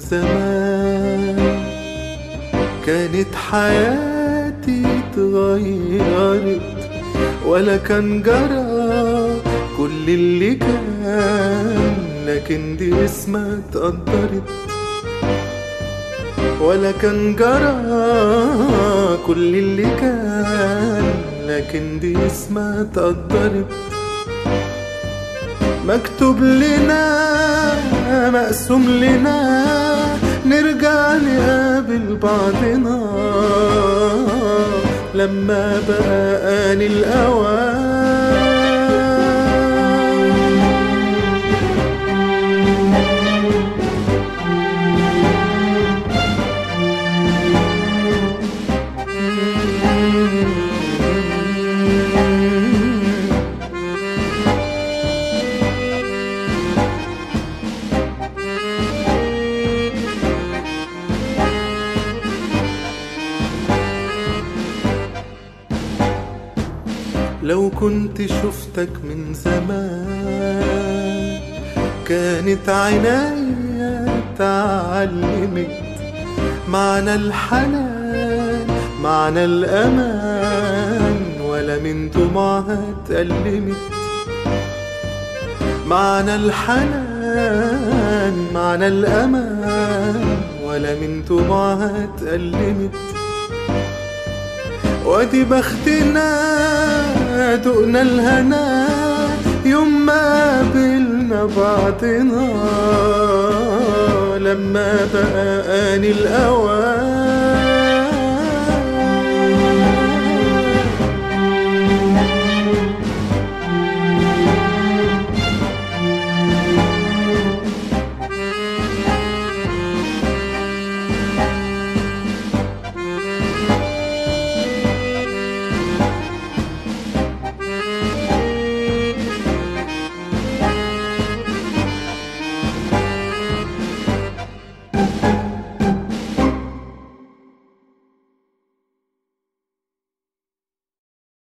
زمان كانت حياتي اتغيرت ولا كان جرى كل اللي كان لكن دي اسمها اتقدرت ولا كان جرى كل اللي كان لكن دي اسمها اتقدرت مكتوب لنا مقسوم لنا نرجع نقابل بعضنا لما بقى آن الأوان لو كنت شفتك من زمان كانت عينيا اتعلمت معنى الحنان معنى الأمان ولا من دموعها اتألمت معنى الحنان معنى الأمان ولا من دموعها اتألمت وادي بختنا دقنا الهنا يوم ما قابلنا بعضنا لما بقى آن الأوان